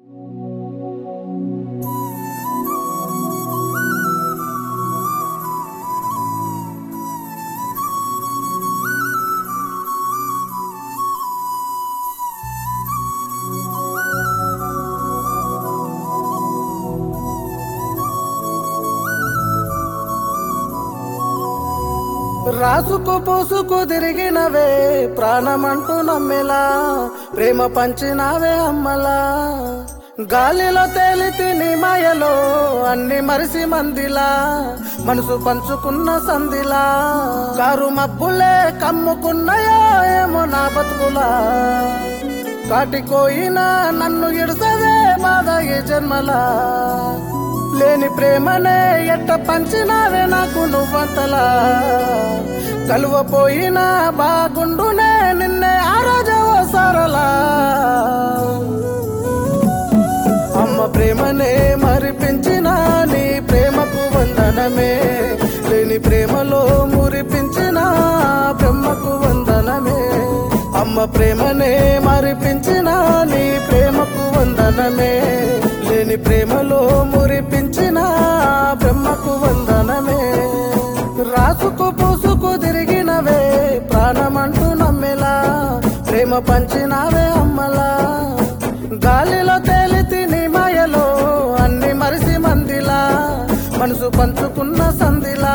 రాసుకు పూసుకు తిరిగినవే ప్రాణమంటూ నమ్మెలా ప్రేమ పంచినావే అమ్మలా గాలిలో తేలి తిని మాయలో అన్ని మరిసి మందిలా మనసు పంచుకున్న సందిలా కారు మబ్బులే కమ్ముకున్నాయో ఏమో నా బతుకులా కాటికోయినా నన్ను ఇడుసదే బాధ ఈ జన్మలా లేని ప్రేమనే ఎట్ట పంచినావే నాకు నువ్వంతలా కలువపోయినా బాగుండునే నిన్నే ఆ రోజు ఓ సరలా అమ్మ ప్రేమనే మరిపించిన నీ ప్రేమకు వందనమే లేని ప్రేమలో మురిపించిన బ్రహ్మకు వందనమే అమ్మ ప్రేమనే మరిపించిన నీ ప్రేమకు వందనమే లేని ప్రేమలో మురిపించిన బ్రహ్మకు వందనమే రాసుకు పూసుకు తిరిగినవే ప్రాణమంటూ నమ్మెలా ప్రేమ పంచినావే అమ్మలా గాలిలో తేలి తిని మాయలో అన్ని మరిసి మందిలా మనసు పంచుకున్న సందిలా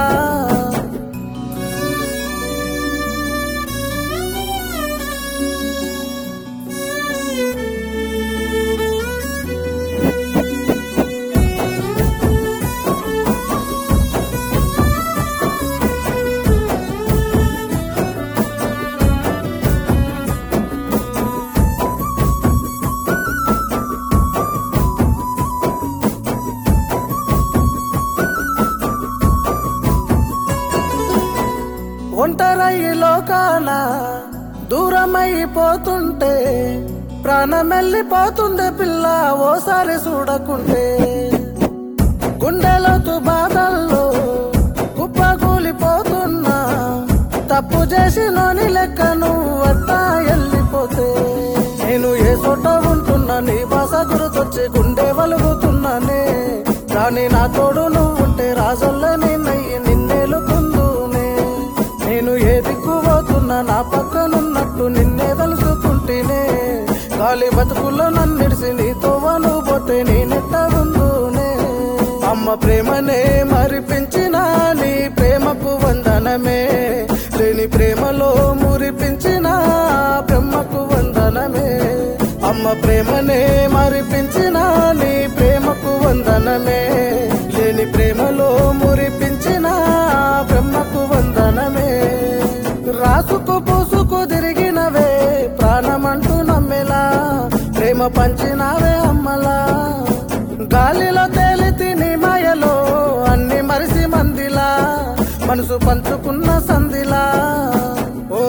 ఒంటరయ్యి లోకాన దూరమైపోతుంటే ప్రాణమెల్లిపోతుంది పిల్ల ఓసారి చూడకుంటే గుండెలోతు బాధల్లో కుప్పకూలిపోతున్నా తప్పు చేసినోని లెక్క నువ్వు అట్టా వెళ్ళిపోతే నేను ఏ చోట ఉంటున్నా నీ భాష గుర్తొచ్చి గుండె వలుగుతున్నానే కానీ నా తోడు నువ్వు ఉంటే రాజుల్లో నిన్నయ్యి నిన్నేలుకుందునే నేను ఏ దిక్కు పోతున్నా నా పక్కనున్నట్టు నిన్నే తలుసుకుంటేనే గాలి బతుకుల్లో నన్నిడిసి నీతో నువ్వు పోతే నేనెట్ట ఉందునే అమ్మ ప్రేమనే మరిపించిన నీ ప్రేమకు వందనమే లేని ప్రేమలో మురిపించిన బ్రహ్మకు వందనమే అమ్మ ప్రేమనే మరిపించిన నీ ప్రేమకు వందనమే లేని ప్రేమలో మురిపించిన బ్రహ్మకు వందనమే రాసుకు పూసుకు తిరిగినవే ప్రాణమంటూ నమ్మెలా ప్రేమ పంచినావే అమ్మలా గాలిలో తేలి తిని మాయలో అన్ని మరిసి మందిలా మనసు పంచుకున్న సందిలా ఓ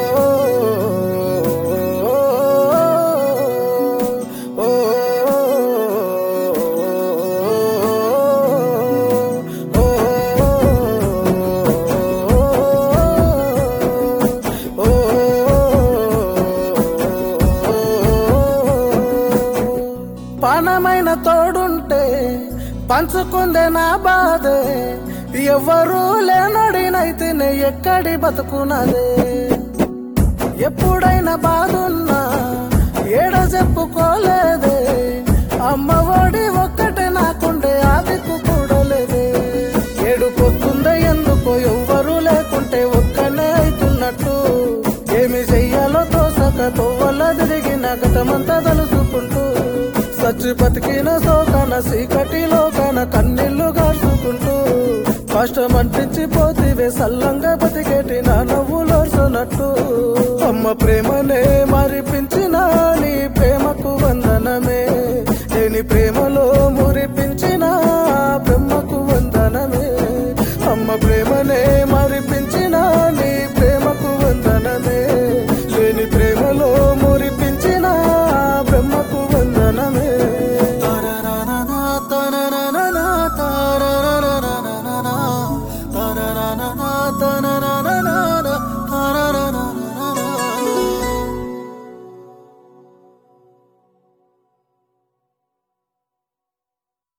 ఓ, ఓ, ఓ, పానమైన తోడుంటే పంచుకుందే నా బాధే ఎవ్వరూ లేనడినైతేనే ఎక్కడి బతుకున్నదే ఎప్పుడైనా బాధున్నా ఏడ చెప్పుకోలేదే అమ్మ ఒడి ఒక్కటే నాకుండే ఆదికు కూడలేదే ఏడుకొస్తుందే ఎందుకో ఎవ్వరూ లేకుంటే ఒక్కనే అవుతున్నట్టు ఏమి చెయ్యాలో తోసక తోవల తిరిగిన గతమంతా తలుసుకుంటూ సచ్చి బతికిన సోకన సీకటిలో కన కన్నీళ్లు గార్చుకుంటూ కష్టం అంటించిపోతివే సల్లంగా బతికేటి నా నవ్వులోర్చున్నట్టు అమ్మ ప్రేమనే మరిపించి